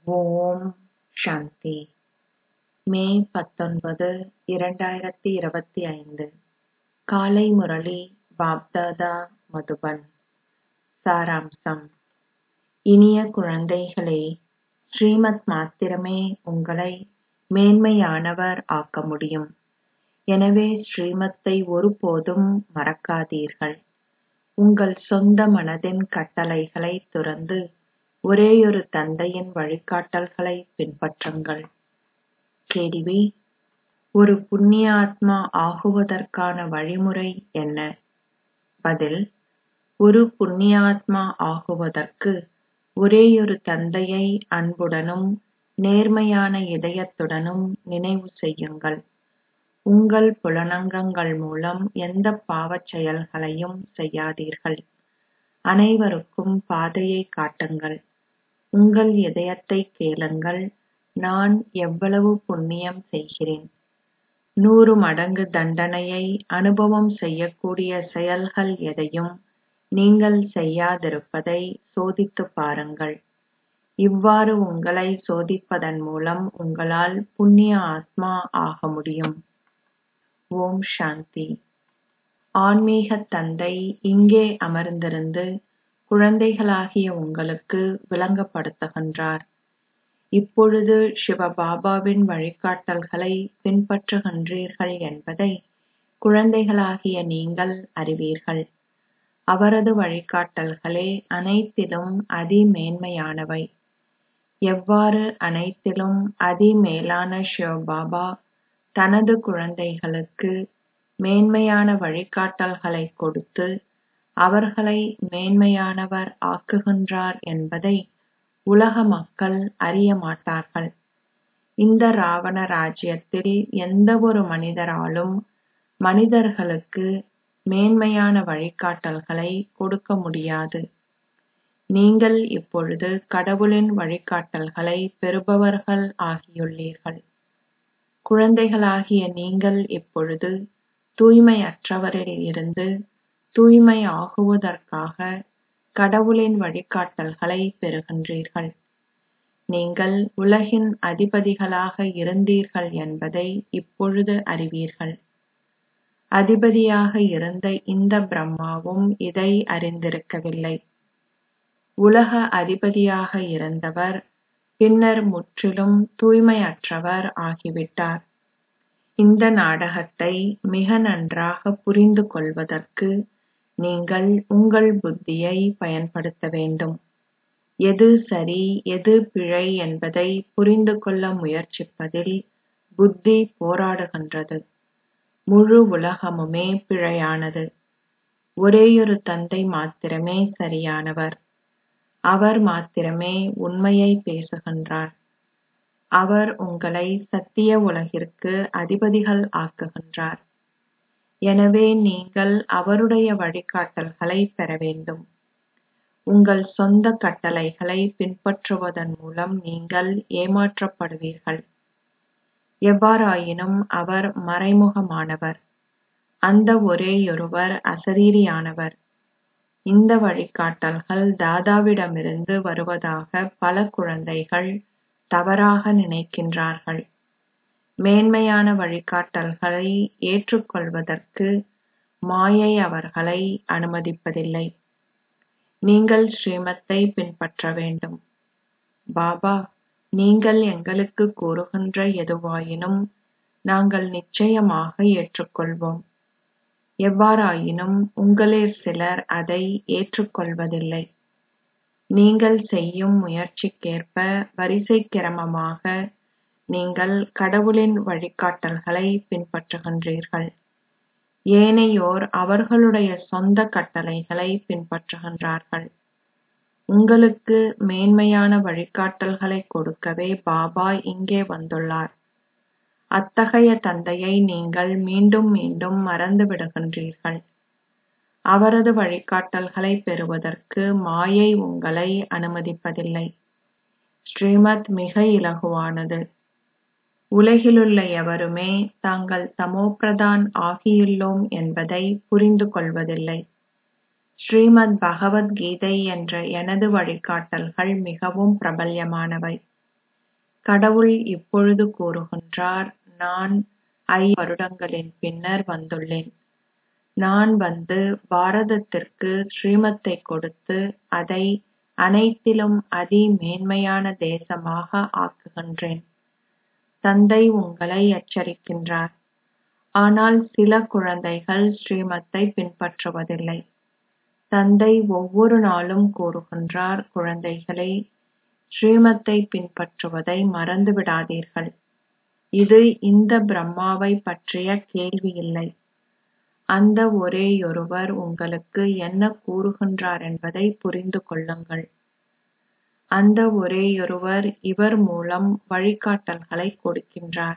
ஓம் சாந்தி மே பத்தொன்பது இரண்டாயிரத்தி இருபத்தி ஐந்து காலை முரளி பாப்தாதா மதுபன் சாராம்சம் இனிய குழந்தைகளே ஸ்ரீமத் மாத்திரமே உங்களை மேன்மையானவர் ஆக்க முடியும் எனவே ஸ்ரீமத்தை ஒருபோதும் மறக்காதீர்கள் உங்கள் சொந்த மனதின் கட்டளைகளை துறந்து ஒரேயொரு தந்தையின் வழிகாட்டல்களை பின்பற்றுங்கள் கேள்வி ஒரு புண்ணிய ஆத்மா ஆகுவதற்கான வழிமுறை என்ன பதில் ஒரு புண்ணியாத்மா ஆகுவதற்கு ஒரேயொரு தந்தையை அன்புடனும் நேர்மையான இதயத்துடனும் நினைவு செய்யுங்கள் உங்கள் புலனங்கங்கள் மூலம் எந்த பாவச் செயல்களையும் செய்யாதீர்கள் அனைவருக்கும் பாதையை காட்டுங்கள் உங்கள் இதயத்தை கேளுங்கள் நான் எவ்வளவு புண்ணியம் செய்கிறேன் நூறு மடங்கு தண்டனையை அனுபவம் செய்யக்கூடிய செயல்கள் எதையும் நீங்கள் செய்யாதிருப்பதை சோதித்துப் பாருங்கள் இவ்வாறு உங்களை சோதிப்பதன் மூலம் உங்களால் புண்ணிய ஆத்மா ஆக முடியும் ஓம் சாந்தி ஆன்மீக தந்தை இங்கே அமர்ந்திருந்து குழந்தைகளாகிய உங்களுக்கு விளங்கப்படுத்துகின்றார் இப்பொழுது சிவபாபாவின் வழிகாட்டல்களை பின்பற்றுகின்றீர்கள் என்பதை குழந்தைகளாகிய நீங்கள் அறிவீர்கள் அவரது வழிகாட்டல்களே அனைத்திலும் அதிமேன்மையானவை எவ்வாறு அனைத்திலும் அதிமேலான சிவபாபா தனது குழந்தைகளுக்கு மேன்மையான வழிகாட்டல்களை கொடுத்து அவர்களை மேன்மையானவர் ஆக்குகின்றார் என்பதை உலக மக்கள் அறிய மாட்டார்கள் இந்த ராவண ராஜ்யத்தில் எந்தவொரு மனிதராலும் மனிதர்களுக்கு மேன்மையான வழிகாட்டல்களை கொடுக்க முடியாது நீங்கள் இப்பொழுது கடவுளின் வழிகாட்டல்களை பெறுபவர்கள் ஆகியுள்ளீர்கள் குழந்தைகளாகிய நீங்கள் இப்பொழுது தூய்மையற்றவரில் இருந்து தூய்மை ஆகுவதற்காக கடவுளின் வழிகாட்டல்களை பெறுகின்றீர்கள் நீங்கள் உலகின் அதிபதிகளாக இருந்தீர்கள் என்பதை இப்பொழுது அறிவீர்கள் அதிபதியாக இருந்த இந்த பிரம்மாவும் இதை அறிந்திருக்கவில்லை உலக அதிபதியாக இருந்தவர் பின்னர் முற்றிலும் தூய்மையற்றவர் ஆகிவிட்டார் இந்த நாடகத்தை மிக நன்றாக புரிந்து கொள்வதற்கு நீங்கள் உங்கள் புத்தியை பயன்படுத்த வேண்டும் எது சரி எது பிழை என்பதை புரிந்து கொள்ள முயற்சிப்பதில் புத்தி போராடுகின்றது முழு உலகமுமே பிழையானது ஒரேயொரு தந்தை மாத்திரமே சரியானவர் அவர் மாத்திரமே உண்மையை பேசுகின்றார் அவர் உங்களை சத்திய உலகிற்கு அதிபதிகள் ஆக்குகின்றார் எனவே நீங்கள் அவருடைய வழிகாட்டல்களை பெற வேண்டும் உங்கள் சொந்த கட்டளைகளை பின்பற்றுவதன் மூலம் நீங்கள் ஏமாற்றப்படுவீர்கள் எவ்வாறாயினும் அவர் மறைமுகமானவர் அந்த ஒரேயொருவர் அசரீரியானவர் இந்த வழிகாட்டல்கள் தாதாவிடமிருந்து வருவதாக பல குழந்தைகள் தவறாக நினைக்கின்றார்கள் மேன்மையான வழிகாட்டல்களை ஏற்றுக்கொள்வதற்கு மாயை அவர்களை அனுமதிப்பதில்லை நீங்கள் ஸ்ரீமத்தை பின்பற்ற வேண்டும் பாபா நீங்கள் எங்களுக்கு கூறுகின்ற எதுவாயினும் நாங்கள் நிச்சயமாக ஏற்றுக்கொள்வோம் எவ்வாறாயினும் உங்களில் சிலர் அதை ஏற்றுக்கொள்வதில்லை நீங்கள் செய்யும் முயற்சிக்கேற்ப வரிசை கிரமமாக நீங்கள் கடவுளின் வழிகாட்டல்களை பின்பற்றுகின்றீர்கள் ஏனையோர் அவர்களுடைய சொந்த கட்டளைகளை பின்பற்றுகின்றார்கள் உங்களுக்கு மேன்மையான வழிகாட்டல்களை கொடுக்கவே பாபா இங்கே வந்துள்ளார் அத்தகைய தந்தையை நீங்கள் மீண்டும் மீண்டும் மறந்து விடுகின்றீர்கள் அவரது வழிகாட்டல்களை பெறுவதற்கு மாயை உங்களை அனுமதிப்பதில்லை ஸ்ரீமத் மிக இலகுவானது உலகிலுள்ள எவருமே தாங்கள் தமோபிரதான் ஆகியுள்ளோம் என்பதை புரிந்து கொள்வதில்லை ஸ்ரீமத் பகவத்கீதை என்ற எனது வழிகாட்டல்கள் மிகவும் பிரபல்யமானவை கடவுள் இப்பொழுது கூறுகின்றார் நான் ஐ வருடங்களின் பின்னர் வந்துள்ளேன் நான் வந்து பாரதத்திற்கு ஸ்ரீமத்தை கொடுத்து அதை அனைத்திலும் அதி மேன்மையான தேசமாக ஆக்குகின்றேன் தந்தை உங்களை எச்சரிக்கின்றார் ஆனால் சில குழந்தைகள் ஸ்ரீமத்தை பின்பற்றுவதில்லை தந்தை ஒவ்வொரு நாளும் கூறுகின்றார் குழந்தைகளே ஸ்ரீமத்தை பின்பற்றுவதை மறந்து விடாதீர்கள் இது இந்த பிரம்மாவை பற்றிய கேள்வி இல்லை அந்த ஒரேயொருவர் உங்களுக்கு என்ன கூறுகின்றார் என்பதை புரிந்து கொள்ளுங்கள் அந்த ஒரேயொருவர் இவர் மூலம் வழிகாட்டல்களை கொடுக்கின்றார்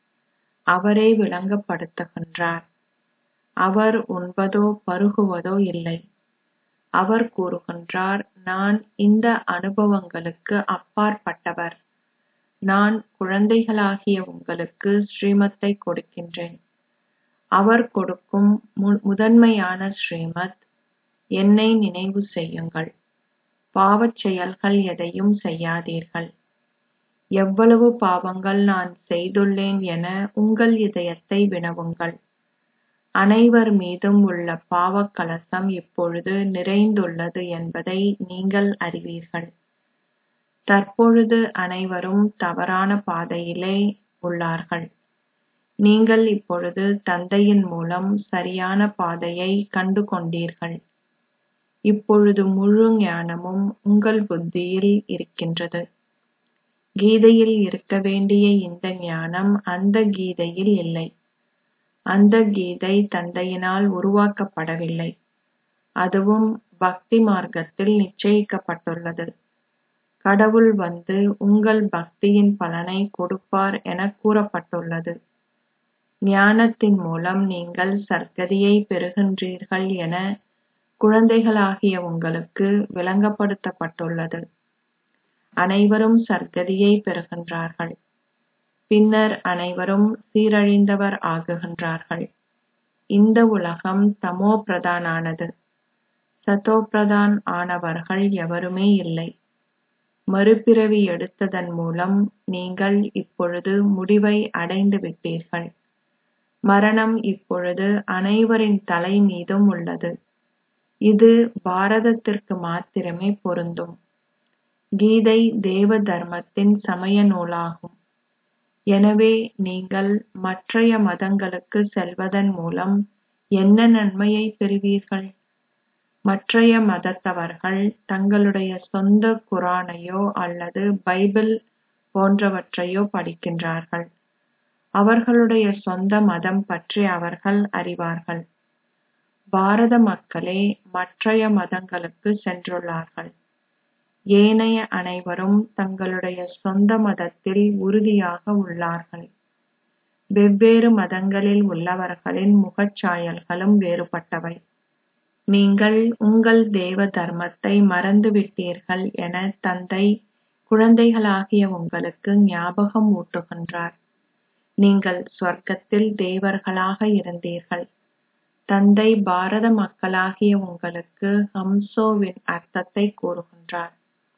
அவரே விளங்கப்படுத்துகின்றார் அவர் உண்பதோ பருகுவதோ இல்லை அவர் கூறுகின்றார் நான் இந்த அனுபவங்களுக்கு அப்பாற்பட்டவர் நான் குழந்தைகளாகிய உங்களுக்கு ஸ்ரீமத்தை கொடுக்கின்றேன் அவர் கொடுக்கும் முதன்மையான ஸ்ரீமத் என்னை நினைவு செய்யுங்கள் பாவச் செயல்கள் எதையும் செய்யாதீர்கள் எவ்வளவு பாவங்கள் நான் செய்துள்ளேன் என உங்கள் இதயத்தை வினவுங்கள் அனைவர் மீதும் உள்ள பாவக் கலசம் இப்பொழுது நிறைந்துள்ளது என்பதை நீங்கள் அறிவீர்கள் தற்பொழுது அனைவரும் தவறான பாதையிலே உள்ளார்கள் நீங்கள் இப்பொழுது தந்தையின் மூலம் சரியான பாதையை கண்டு கொண்டீர்கள் இப்பொழுது முழு ஞானமும் உங்கள் புத்தியில் இருக்கின்றது கீதையில் இருக்க வேண்டிய இந்த ஞானம் அந்த கீதையில் இல்லை அந்த கீதை தந்தையினால் உருவாக்கப்படவில்லை அதுவும் பக்தி மார்க்கத்தில் நிச்சயிக்கப்பட்டுள்ளது கடவுள் வந்து உங்கள் பக்தியின் பலனை கொடுப்பார் என கூறப்பட்டுள்ளது ஞானத்தின் மூலம் நீங்கள் சர்க்கதியை பெறுகின்றீர்கள் என குழந்தைகளாகிய உங்களுக்கு விளங்கப்படுத்தப்பட்டுள்ளது அனைவரும் சர்க்கதியை பெறுகின்றார்கள் பின்னர் அனைவரும் சீரழிந்தவர் ஆகுகின்றார்கள் இந்த உலகம் தமோ பிரதானானது சதோ பிரதான் ஆனவர்கள் எவருமே இல்லை மறுபிறவி எடுத்ததன் மூலம் நீங்கள் இப்பொழுது முடிவை அடைந்து விட்டீர்கள் மரணம் இப்பொழுது அனைவரின் தலை மீதும் உள்ளது இது பாரதத்திற்கு மாத்திரமே பொருந்தும் கீதை தேவ தர்மத்தின் சமய நூலாகும் எனவே நீங்கள் மற்றைய மதங்களுக்கு செல்வதன் மூலம் என்ன நன்மையை பெறுவீர்கள் மற்றைய மதத்தவர்கள் தங்களுடைய சொந்த குரானையோ அல்லது பைபிள் போன்றவற்றையோ படிக்கின்றார்கள் அவர்களுடைய சொந்த மதம் பற்றி அவர்கள் அறிவார்கள் பாரத மக்களே மற்றைய மதங்களுக்கு சென்றுள்ளார்கள் ஏனைய அனைவரும் தங்களுடைய சொந்த மதத்தில் உறுதியாக உள்ளார்கள் வெவ்வேறு மதங்களில் உள்ளவர்களின் முகச்சாயல்களும் வேறுபட்டவை நீங்கள் உங்கள் தேவ தர்மத்தை மறந்துவிட்டீர்கள் என தந்தை குழந்தைகளாகிய உங்களுக்கு ஞாபகம் ஊட்டுகின்றார் நீங்கள் சொர்க்கத்தில் தேவர்களாக இருந்தீர்கள் தந்தை பாரத மக்களாகிய உங்களுக்கு ஹம்சோவின் அர்த்தத்தை கூறுகின்றார்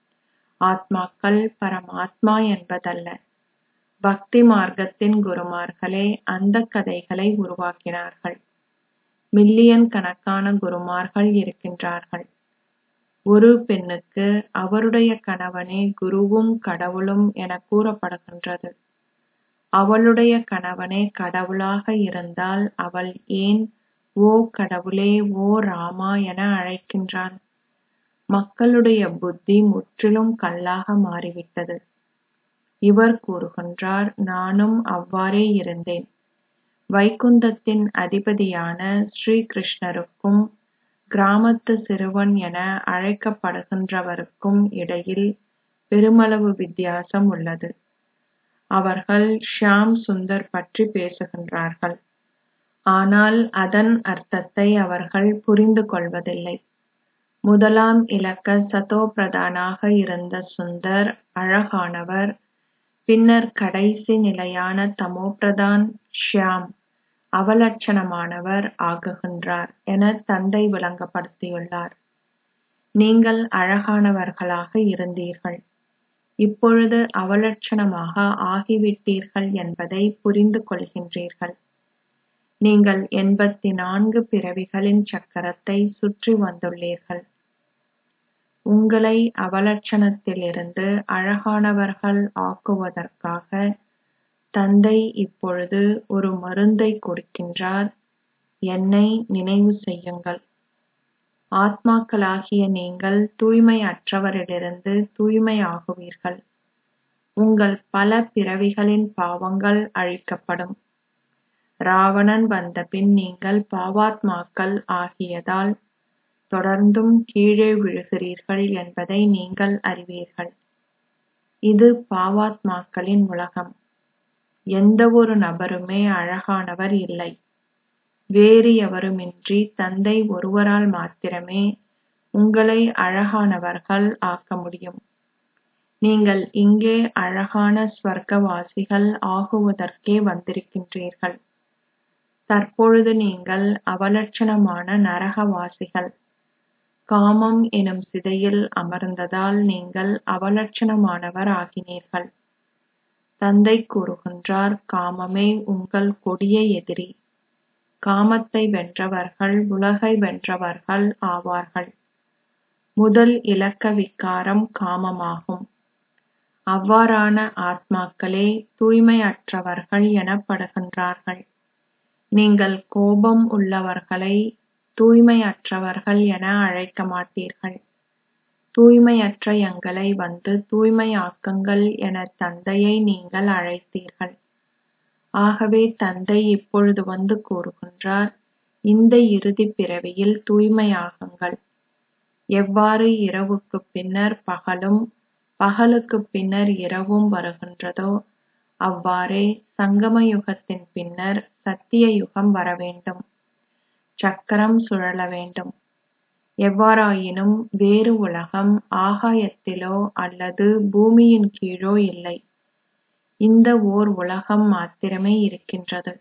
ஆத்மாக்கள் பரமாத்மா என்பதல்ல பக்தி மார்க்கத்தின் குருமார்களே அந்த கதைகளை உருவாக்கினார்கள் மில்லியன் கணக்கான குருமார்கள் இருக்கின்றார்கள் ஒரு பெண்ணுக்கு அவருடைய கணவனே குருவும் கடவுளும் என கூறப்படுகின்றது அவளுடைய கணவனே கடவுளாக இருந்தால் அவள் ஏன் ஓ கடவுளே ஓ ராமா என அழைக்கின்றான் மக்களுடைய புத்தி முற்றிலும் கல்லாக மாறிவிட்டது இவர் கூறுகின்றார் நானும் அவ்வாறே இருந்தேன் வைகுந்தத்தின் அதிபதியான ஸ்ரீ கிருஷ்ணருக்கும் கிராமத்து சிறுவன் என அழைக்கப்படுகின்றவருக்கும் இடையில் பெருமளவு வித்தியாசம் உள்ளது அவர்கள் ஷியாம் சுந்தர் பற்றி பேசுகின்றார்கள் ஆனால் அதன் அர்த்தத்தை அவர்கள் புரிந்து கொள்வதில்லை முதலாம் இலக்க சதோ பிரதானாக இருந்த சுந்தர் அழகானவர் பின்னர் கடைசி நிலையான தமோபிரதான் ஷியாம் அவலட்சணமானவர் ஆகுகின்றார் என தந்தை விளங்கப்படுத்தியுள்ளார் நீங்கள் அழகானவர்களாக இருந்தீர்கள் இப்பொழுது அவலட்சணமாக ஆகிவிட்டீர்கள் என்பதை புரிந்து கொள்கின்றீர்கள் நீங்கள் எண்பத்தி நான்கு பிறவிகளின் சக்கரத்தை சுற்றி வந்துள்ளீர்கள் உங்களை அவலட்சணத்திலிருந்து அழகானவர்கள் ஆக்குவதற்காக தந்தை இப்பொழுது ஒரு மருந்தை கொடுக்கின்றார் என்னை நினைவு செய்யுங்கள் ஆத்மாக்களாகிய நீங்கள் தூய்மை அற்றவரிலிருந்து தூய்மை ஆகுவீர்கள் உங்கள் பல பிறவிகளின் பாவங்கள் அழிக்கப்படும் ராவணன் வந்தபின் நீங்கள் பாவாத்மாக்கள் ஆகியதால் தொடர்ந்தும் கீழே விழுகிறீர்கள் என்பதை நீங்கள் அறிவீர்கள் இது பாவாத்மாக்களின் உலகம் எந்தவொரு நபருமே அழகானவர் இல்லை வேறு எவருமின்றி தந்தை ஒருவரால் மாத்திரமே உங்களை அழகானவர்கள் ஆக்க முடியும் நீங்கள் இங்கே அழகான ஸ்வர்க்கவாசிகள் ஆகுவதற்கே வந்திருக்கின்றீர்கள் தற்பொழுது நீங்கள் அவலட்சணமான நரகவாசிகள் காமம் எனும் சிதையில் அமர்ந்ததால் நீங்கள் அவலட்சணமானவர் ஆகினீர்கள் தந்தை கூறுகின்றார் காமமே உங்கள் கொடிய எதிரி காமத்தை வென்றவர்கள் உலகை வென்றவர்கள் ஆவார்கள் முதல் இலக்க விகாரம் காமமாகும் அவ்வாறான ஆத்மாக்களே தூய்மையற்றவர்கள் எனப்படுகின்றார்கள் நீங்கள் கோபம் உள்ளவர்களை தூய்மையற்றவர்கள் என அழைக்க மாட்டீர்கள் தூய்மையற்ற எங்களை வந்து தூய்மையாக்குங்கள் என தந்தையை நீங்கள் அழைத்தீர்கள் ஆகவே தந்தை இப்பொழுது வந்து கூறுகின்றார் இந்த இறுதிப் பிறவியில் தூய்மையாகுங்கள் எவ்வாறு இரவுக்குப் பின்னர் பகலும் பகலுக்குப் பின்னர் இரவும் வருகின்றதோ அவ்வாறே சங்கம யுகத்தின் பின்னர் சத்திய யுகம் வரவேண்டும் சக்கரம் சுழல வேண்டும் எவ்வாறாயினும் வேறு உலகம் ஆகாயத்திலோ அல்லது பூமியின் கீழோ இல்லை இந்த ஓர் உலகம் மாத்திரமே இருக்கின்றது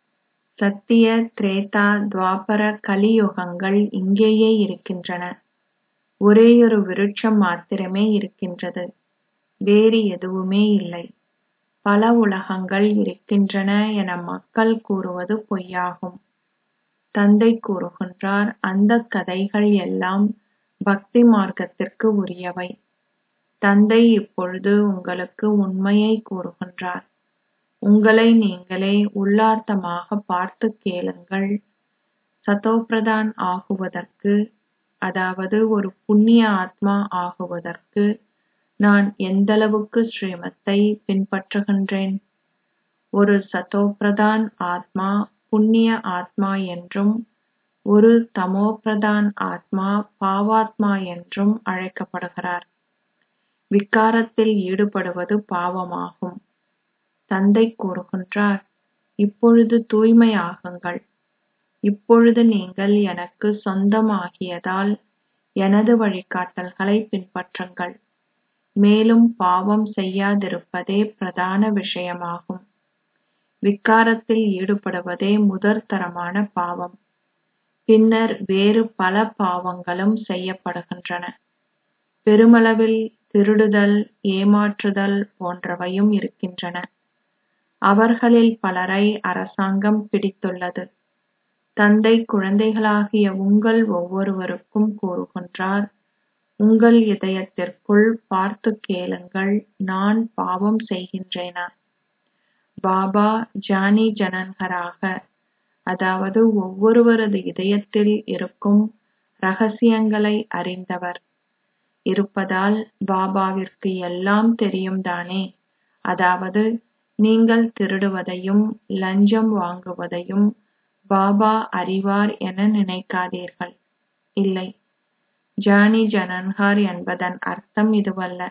சத்திய திரேதா துவாபர கலியுகங்கள் இங்கேயே இருக்கின்றன ஒரேயொரு விருட்சம் மாத்திரமே இருக்கின்றது வேறு எதுவுமே இல்லை பல உலகங்கள் இருக்கின்றன என மக்கள் கூறுவது பொய்யாகும் தந்தை கூறுகின்றார் அந்த கதைகள் எல்லாம் பக்தி மார்க்கத்திற்கு உரியவை தந்தை இப்பொழுது உங்களுக்கு உண்மையை கூறுகின்றார் உங்களை நீங்களே உள்ளார்த்தமாக பார்த்து கேளுங்கள் சதோபிரதான் ஆகுவதற்கு அதாவது ஒரு புண்ணிய ஆத்மா ஆகுவதற்கு நான் எந்தளவுக்கு ஸ்ரீமத்தை பின்பற்றுகின்றேன் ஒரு சதோபிரதான் ஆத்மா புண்ணிய ஆத்மா என்றும் ஒரு தமோபிரதான் ஆத்மா பாவாத்மா என்றும் அழைக்கப்படுகிறார் விகாரத்தில் ஈடுபடுவது பாவமாகும் தந்தை கூறுகின்றார் இப்பொழுது தூய்மையாகுங்கள் இப்பொழுது நீங்கள் எனக்கு சொந்தமாகியதால் எனது வழிகாட்டல்களை பின்பற்றுங்கள் மேலும் பாவம் செய்யாதிருப்பதே பிரதான விஷயமாகும் விகாரத்தில் ஈடுபடுவதே முதற்தரமான பாவம் பின்னர் வேறு பல பாவங்களும் செய்யப்படுகின்றன பெருமளவில் திருடுதல் ஏமாற்றுதல் போன்றவையும் இருக்கின்றன அவர்களில் பலரை அரசாங்கம் பிடித்துள்ளது தந்தை குழந்தைகளாகிய உங்கள் ஒவ்வொருவருக்கும் கூறுகின்றார் உங்கள் இதயத்திற்குள் பார்த்து கேளுங்கள் நான் பாவம் செய்கின்றேனா பாபா ஜானி ஜனன்கராக அதாவது ஒவ்வொருவரது இதயத்தில் இருக்கும் ரகசியங்களை அறிந்தவர் இருப்பதால் பாபாவிற்கு எல்லாம் தெரியும் தானே அதாவது நீங்கள் திருடுவதையும் லஞ்சம் வாங்குவதையும் பாபா அறிவார் என நினைக்காதீர்கள் இல்லை ஜானி ஜனன்ஹார் என்பதன் அர்த்தம் இதுவல்ல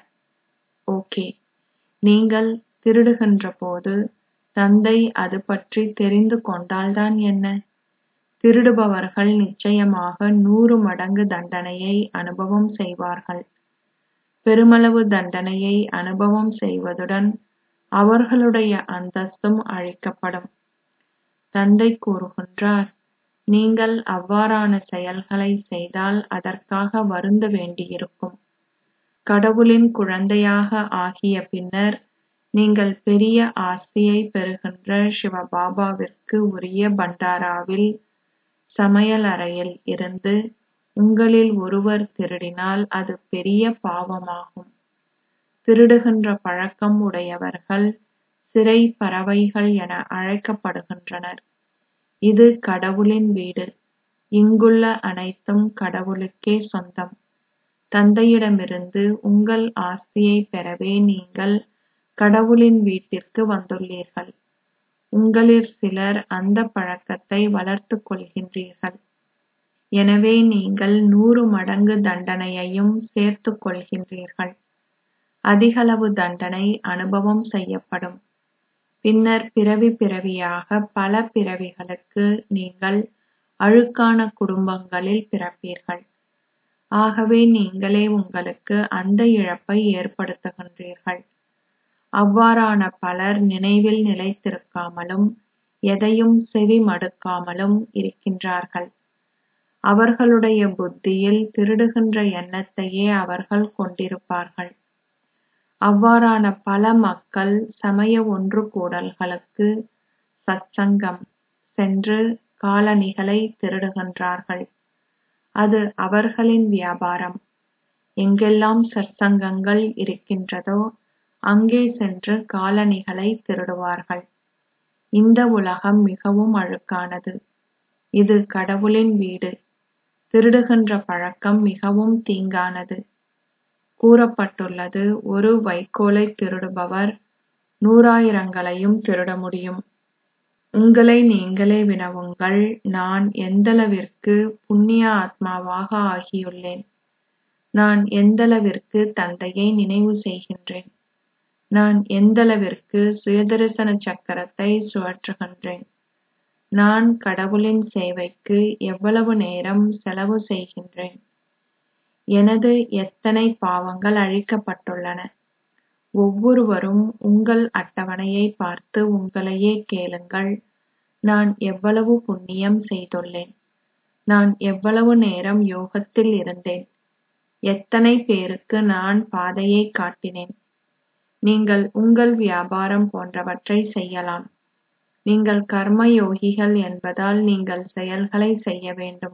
ஓகே நீங்கள் திருடுகின்ற போது தந்தை அது பற்றி தெரிந்து கொண்டால்தான் என்ன திருடுபவர்கள் நிச்சயமாக நூறு மடங்கு தண்டனையை அனுபவம் செய்வார்கள் பெருமளவு தண்டனையை அனுபவம் செய்வதுடன் அவர்களுடைய அந்தஸ்தும் அழிக்கப்படும் தந்தை கூறுகின்றார் நீங்கள் அவ்வாறான செயல்களை செய்தால் அதற்காக வருந்த வேண்டியிருக்கும் கடவுளின் குழந்தையாக ஆகிய பின்னர் நீங்கள் பெரிய ஆஸ்தியை பெறுகின்ற சிவபாபாவிற்கு உரிய பண்டாராவில் சமையலறையில் இருந்து உங்களில் ஒருவர் திருடினால் அது பெரிய பாவமாகும் திருடுகின்ற பழக்கம் உடையவர்கள் சிறை பறவைகள் என அழைக்கப்படுகின்றனர் இது கடவுளின் வீடு இங்குள்ள அனைத்தும் கடவுளுக்கே சொந்தம் தந்தையிடமிருந்து உங்கள் ஆஸ்தியை பெறவே நீங்கள் கடவுளின் வீட்டிற்கு வந்துள்ளீர்கள் உங்களில் சிலர் அந்த பழக்கத்தை வளர்த்துக் கொள்கின்றீர்கள் எனவே நீங்கள் நூறு மடங்கு தண்டனையையும் சேர்த்துக் கொள்கின்றீர்கள் அதிகளவு தண்டனை அனுபவம் செய்யப்படும் பின்னர் பிறவி பிறவியாக பல பிறவிகளுக்கு நீங்கள் அழுக்கான குடும்பங்களில் பிறப்பீர்கள் ஆகவே நீங்களே உங்களுக்கு அந்த இழப்பை ஏற்படுத்துகின்றீர்கள் அவ்வாறான பலர் நினைவில் நிலைத்திருக்காமலும் எதையும் செவி மடுக்காமலும் இருக்கின்றார்கள் அவர்களுடைய புத்தியில் திருடுகின்ற எண்ணத்தையே அவர்கள் கொண்டிருப்பார்கள் அவ்வாறான பல மக்கள் சமய ஒன்று கூடல்களுக்கு சத்சங்கம் சென்று காலணிகளை திருடுகின்றார்கள் அது அவர்களின் வியாபாரம் எங்கெல்லாம் சற்சங்கங்கள் இருக்கின்றதோ அங்கே சென்று காலணிகளை திருடுவார்கள் இந்த உலகம் மிகவும் அழுக்கானது இது கடவுளின் வீடு திருடுகின்ற பழக்கம் மிகவும் தீங்கானது கூறப்பட்டுள்ளது ஒரு வைக்கோலை திருடுபவர் நூறாயிரங்களையும் திருட முடியும் உங்களை நீங்களே வினவுங்கள் நான் எந்தளவிற்கு புண்ணிய ஆத்மாவாக ஆகியுள்ளேன் நான் எந்தளவிற்கு தந்தையை நினைவு செய்கின்றேன் நான் எந்தளவிற்கு சுயதரிசன சக்கரத்தை சுழற்றுகின்றேன் நான் கடவுளின் சேவைக்கு எவ்வளவு நேரம் செலவு செய்கின்றேன் எனது எத்தனை பாவங்கள் அழிக்கப்பட்டுள்ளன ஒவ்வொருவரும் உங்கள் அட்டவணையை பார்த்து உங்களையே கேளுங்கள் நான் எவ்வளவு புண்ணியம் செய்துள்ளேன் நான் எவ்வளவு நேரம் யோகத்தில் இருந்தேன் எத்தனை பேருக்கு நான் பாதையை காட்டினேன் நீங்கள் உங்கள் வியாபாரம் போன்றவற்றை செய்யலாம் நீங்கள் கர்ம யோகிகள் என்பதால் நீங்கள் செயல்களை செய்ய வேண்டும்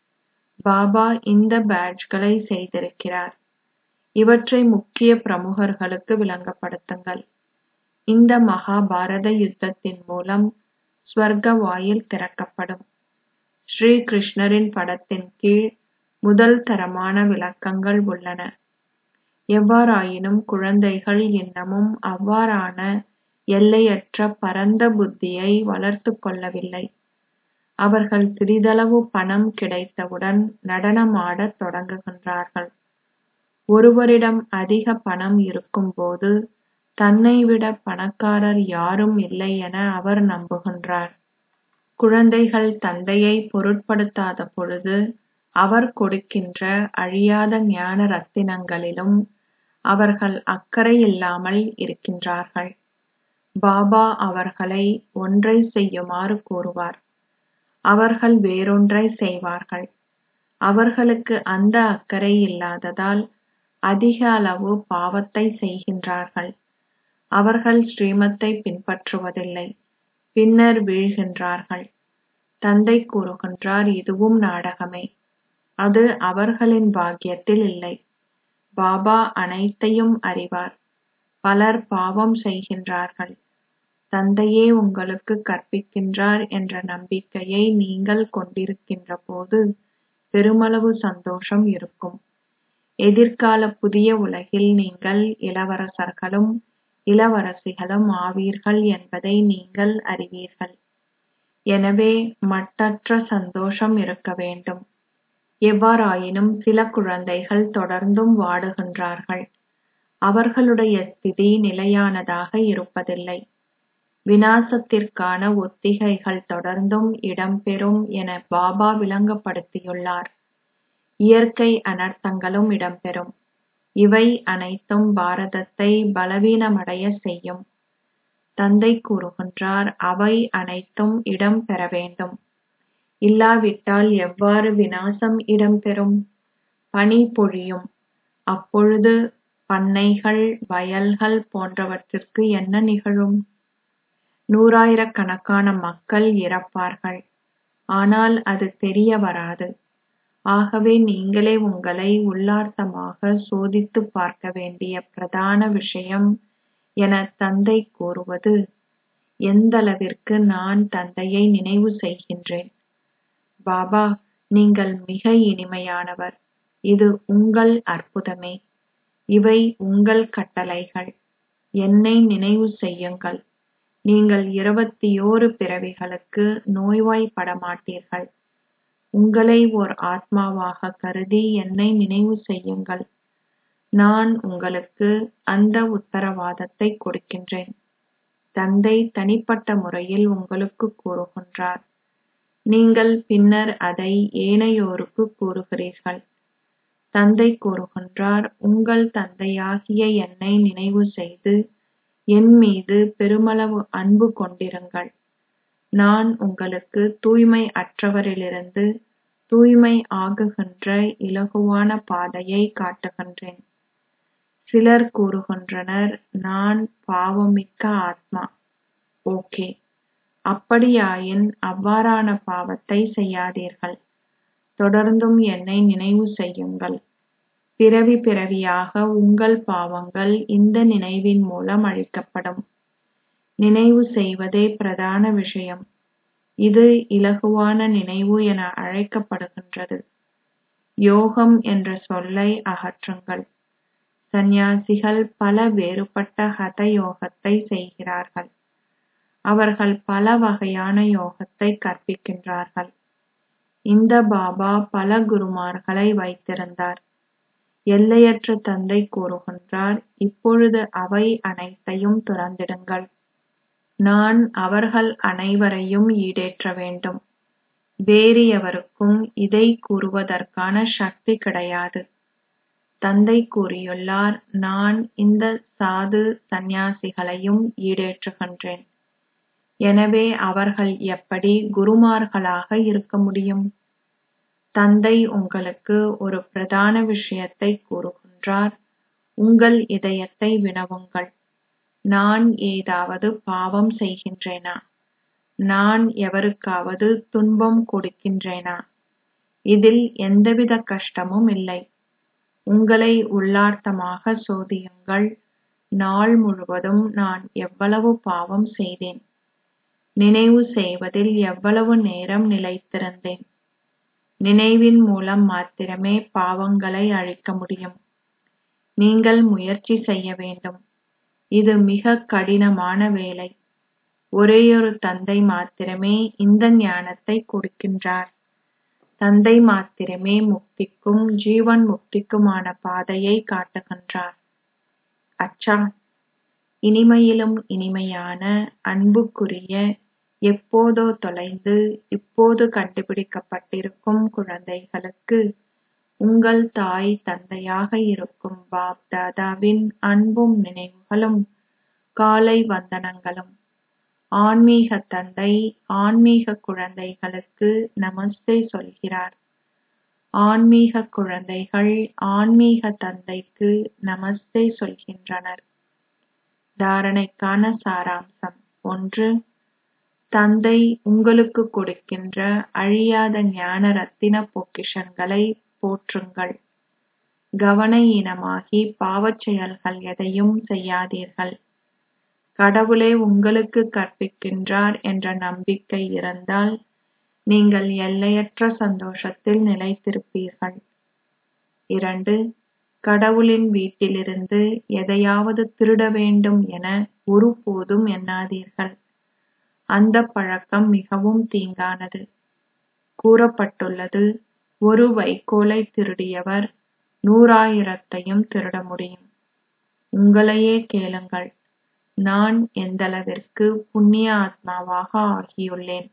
பாபா இந்த பேட்ஜ்களை செய்திருக்கிறார் இவற்றை முக்கிய பிரமுகர்களுக்கு விளங்கப்படுத்துங்கள் இந்த மகாபாரத யுத்தத்தின் மூலம் ஸ்வர்க்க வாயில் திறக்கப்படும் ஸ்ரீ கிருஷ்ணரின் படத்தின் கீழ் முதல் தரமான விளக்கங்கள் உள்ளன எவ்வாறாயினும் குழந்தைகள் இன்னமும் அவ்வாறான எல்லையற்ற பரந்த புத்தியை வளர்த்துக் கொள்ளவில்லை அவர்கள் சிறிதளவு பணம் கிடைத்தவுடன் நடனமாடத் தொடங்குகின்றார்கள் ஒருவரிடம் அதிக பணம் இருக்கும்போது தன்னைவிட பணக்காரர் யாரும் இல்லை என அவர் நம்புகின்றார் குழந்தைகள் தந்தையை பொருட்படுத்தாத பொழுது அவர் கொடுக்கின்ற அழியாத ஞான ரத்தினங்களிலும் அவர்கள் அக்கறை இல்லாமல் இருக்கின்றார்கள் பாபா அவர்களை ஒன்றை செய்யுமாறு கூறுவார் அவர்கள் வேறொன்றை செய்வார்கள் அவர்களுக்கு அந்த அக்கறை இல்லாததால் அதிக அளவு பாவத்தை செய்கின்றார்கள் அவர்கள் ஸ்ரீமத்தை பின்பற்றுவதில்லை பின்னர் வீழ்கின்றார்கள் தந்தை கூறுகின்றார் இதுவும் நாடகமே அது அவர்களின் பாக்கியத்தில் இல்லை பாபா அனைத்தையும் அறிவார் பலர் பாவம் செய்கின்றார்கள் தந்தையே உங்களுக்கு கற்பிக்கின்றார் என்ற நம்பிக்கையை நீங்கள் கொண்டிருக்கின்ற போது பெருமளவு சந்தோஷம் இருக்கும் எதிர்கால புதிய உலகில் நீங்கள் இளவரசர்களும் இளவரசிகளும் ஆவீர்கள் என்பதை நீங்கள் அறிவீர்கள் எனவே மட்டற்ற சந்தோஷம் இருக்க வேண்டும் எவ்வாறாயினும் சில குழந்தைகள் தொடர்ந்தும் வாடுகின்றார்கள் அவர்களுடைய ஸ்திதி நிலையானதாக இருப்பதில்லை விநாசத்திற்கான ஒத்திகைகள் தொடர்ந்தும் இடம்பெறும் என பாபா விளங்கப்படுத்தியுள்ளார் இயற்கை அனர்த்தங்களும் இடம்பெறும் இவை அனைத்தும் பாரதத்தை பலவீனமடைய செய்யும் தந்தை கூறுகின்றார் அவை அனைத்தும் இடம்பெற வேண்டும் இல்லாவிட்டால் எவ்வாறு விநாசம் இடம்பெறும் பனி பொழியும் அப்பொழுது பண்ணைகள் வயல்கள் போன்றவற்றிற்கு என்ன நிகழும் நூறாயிரக்கணக்கான மக்கள் இறப்பார்கள் ஆனால் அது தெரிய வராது ஆகவே நீங்களே உங்களை உள்ளார்த்தமாக சோதித்துப் பார்க்க வேண்டிய பிரதான விஷயம் என தந்தை கூறுவது எந்தளவிற்கு நான் தந்தையை நினைவு செய்கின்றேன் பாபா நீங்கள் மிக இனிமையானவர் இது உங்கள் அற்புதமே இவை உங்கள் கட்டளைகள் என்னை நினைவு செய்யுங்கள் நீங்கள் இருபத்தியோரு பிறவிகளுக்கு நோய்வாய்ப்பட மாட்டீர்கள் உங்களை ஓர் ஆத்மாவாக கருதி என்னை நினைவு செய்யுங்கள் நான் உங்களுக்கு அந்த உத்தரவாதத்தை கொடுக்கின்றேன் தந்தை தனிப்பட்ட முறையில் உங்களுக்கு கூறுகின்றார் நீங்கள் பின்னர் அதை ஏனையோருக்கு கூறுகிறீர்கள் தந்தை கூறுகின்றார் உங்கள் தந்தையாகிய என்னை நினைவு செய்து என் மீது பெருமளவு அன்பு கொண்டிருங்கள் நான் உங்களுக்கு தூய்மை அற்றவரிலிருந்து தூய்மை ஆகுகின்ற இலகுவான பாதையை காட்டுகின்றேன் சிலர் கூறுகின்றனர் நான் பாவமிக்க ஆத்மா ஓகே அப்படியாயின் அவ்வாறான பாவத்தை செய்யாதீர்கள் தொடர்ந்தும் என்னை நினைவு செய்யுங்கள் பிறவி பிறவியாக உங்கள் பாவங்கள் இந்த நினைவின் மூலம் அழிக்கப்படும் நினைவு செய்வதே பிரதான விஷயம் இது இலகுவான நினைவு என அழைக்கப்படுகின்றது யோகம் என்ற சொல்லை அகற்றுங்கள் சந்நியாசிகள் பல வேறுபட்ட ஹத யோகத்தை செய்கிறார்கள் அவர்கள் பல வகையான யோகத்தை கற்பிக்கின்றார்கள் இந்த பாபா பல குருமார்களை வைத்திருந்தார் எல்லையற்ற தந்தை கூறுகின்றார் இப்பொழுது அவை அனைத்தையும் துறந்திடுங்கள் நான் அவர்கள் அனைவரையும் ஈடேற்ற வேண்டும் வேறு எவருக்கும் இதை கூறுவதற்கான சக்தி கிடையாது தந்தை கூறியுள்ளார் நான் இந்த சாது சந்நியாசிகளையும் ஈடேற்றுகின்றேன் எனவே அவர்கள் எப்படி குருமார்களாக இருக்க முடியும் தந்தை உங்களுக்கு ஒரு பிரதான விஷயத்தை கூறுகின்றார் உங்கள் இதயத்தை வினவுங்கள் நான் ஏதாவது பாவம் செய்கின்றேனா நான் எவருக்காவது துன்பம் கொடுக்கின்றேனா இதில் எந்தவித கஷ்டமும் இல்லை உங்களை உள்ளார்த்தமாக சோதியுங்கள் நாள் முழுவதும் நான் எவ்வளவு பாவம் செய்தேன் நினைவு செய்வதில் எவ்வளவு நேரம் நிலைத்திருந்தேன் நினைவின் மூலம் மாத்திரமே பாவங்களை அழிக்க முடியும் நீங்கள் முயற்சி செய்ய வேண்டும் இது மிக கடினமான வேலை ஒரேயொரு தந்தை மாத்திரமே இந்த ஞானத்தை கொடுக்கின்றார் தந்தை மாத்திரமே முக்திக்கும் ஜீவன் முக்திக்குமான பாதையை காட்டுகின்றார் அச்சா இனிமையிலும் இனிமையான அன்புக்குரிய எப்போதோ தொலைந்து இப்போது கண்டுபிடிக்கப்பட்டிருக்கும் குழந்தைகளுக்கு உங்கள் தாய் தந்தையாக இருக்கும் பாப் தாதாவின் அன்பும் நினைவுகளும் காலை வந்தனங்களும் ஆன்மீக தந்தை ஆன்மீக குழந்தைகளுக்கு நமஸ்தே சொல்கிறார் ஆன்மீக குழந்தைகள் ஆன்மீக தந்தைக்கு நமஸ்தே சொல்கின்றனர் தாரணைக்கான சாராம்சம் ஒன்று தந்தை உங்களுக்கு கொடுக்கின்ற அழியாத ஞான ரத்தின பொக்கிஷங்களை போற்றுங்கள் கவன ஈனமாகி பாவச் செயல்கள் எதையும் செய்யாதீர்கள் கடவுளே உங்களுக்கு கற்பிக்கின்றார் என்ற நம்பிக்கை இருந்தால் நீங்கள் எல்லையற்ற சந்தோஷத்தில் நிலைத்திருப்பீர்கள் இரண்டு கடவுளின் வீட்டிலிருந்து எதையாவது திருட வேண்டும் என ஒருபோதும் எண்ணாதீர்கள் அந்த பழக்கம் மிகவும் தீங்கானது கூறப்பட்டுள்ளது ஒரு வைக்கோலை திருடியவர் நூறாயிரத்தையும் திருட முடியும் உங்களையே கேளுங்கள் நான் எந்தளவிற்கு புண்ணிய ஆத்மாவாக ஆகியுள்ளேன்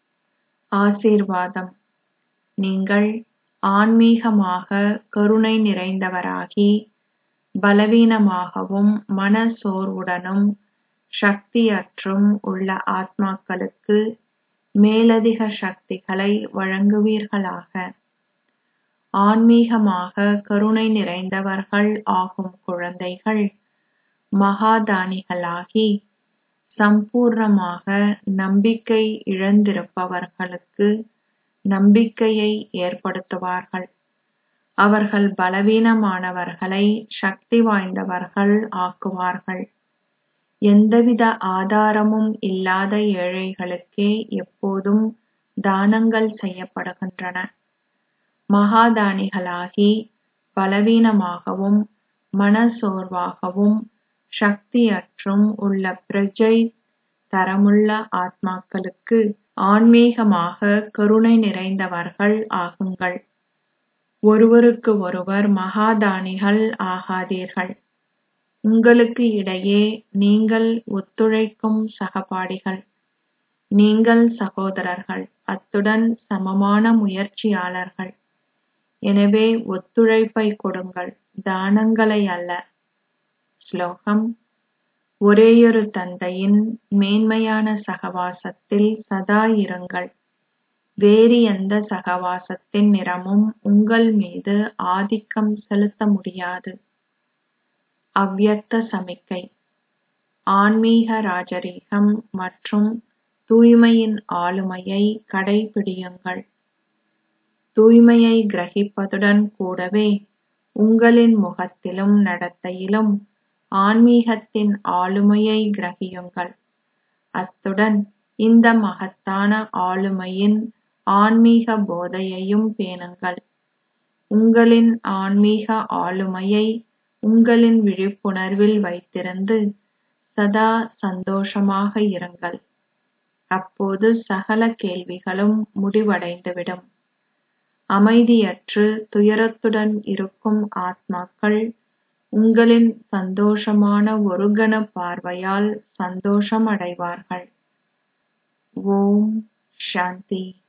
ஆசீர்வாதம் நீங்கள் ஆன்மீகமாக கருணை நிறைந்தவராகி பலவீனமாகவும் மன சோர்வுடனும் சக்தியற்றும் உள்ள ஆத்மாக்களுக்கு மேலதிக சக்திகளை வழங்குவீர்களாக ஆன்மீகமாக கருணை நிறைந்தவர்கள் ஆகும் குழந்தைகள் மகாதானிகளாகி சம்பூர்ணமாக நம்பிக்கை இழந்திருப்பவர்களுக்கு நம்பிக்கையை ஏற்படுத்துவார்கள் அவர்கள் பலவீனமானவர்களை சக்தி வாய்ந்தவர்கள் ஆக்குவார்கள் எந்தவித ஆதாரமும் இல்லாத ஏழைகளுக்கே எப்போதும் தானங்கள் செய்யப்படுகின்றன மகாதானிகளாகி பலவீனமாகவும் மனச்சோர்வாகவும் சக்தியற்றும் உள்ள பிரஜை தரமுள்ள ஆத்மாக்களுக்கு ஆன்மீகமாக கருணை நிறைந்தவர்கள் ஆகுங்கள் ஒருவருக்கு ஒருவர் மகாதானிகள் ஆகாதீர்கள் உங்களுக்கு இடையே நீங்கள் ஒத்துழைக்கும் சகபாடிகள் நீங்கள் சகோதரர்கள் அத்துடன் சமமான முயற்சியாளர்கள் எனவே ஒத்துழைப்பை கொடுங்கள் தானங்களை அல்ல ஸ்லோகம் ஒரேயொரு தந்தையின் மேன்மையான சகவாசத்தில் சதா இருங்கள் வேறு எந்த சகவாசத்தின் நிறமும் உங்கள் மீது ஆதிக்கம் செலுத்த முடியாது அவ்யக்த சமிக்கை ஆன்மீக ராஜரீகம் மற்றும் தூய்மையின் ஆளுமையை கடைபிடியுங்கள் தூய்மையை கிரகிப்பதுடன் கூடவே உங்களின் முகத்திலும் நடத்தையிலும் ஆன்மீகத்தின் ஆளுமையை கிரகியுங்கள் அத்துடன் இந்த மகத்தான ஆளுமையின் ஆன்மீக போதையையும் பேணுங்கள் உங்களின் ஆன்மீக ஆளுமையை உங்களின் விழிப்புணர்வில் வைத்திருந்து சதா சந்தோஷமாக இருங்கள் அப்போது சகல கேள்விகளும் முடிவடைந்துவிடும் அமைதியற்று துயரத்துடன் இருக்கும் ஆத்மாக்கள் உங்களின் சந்தோஷமான ஒருகண பார்வையால் சந்தோஷம் அடைவார்கள் ஓம் சாந்தி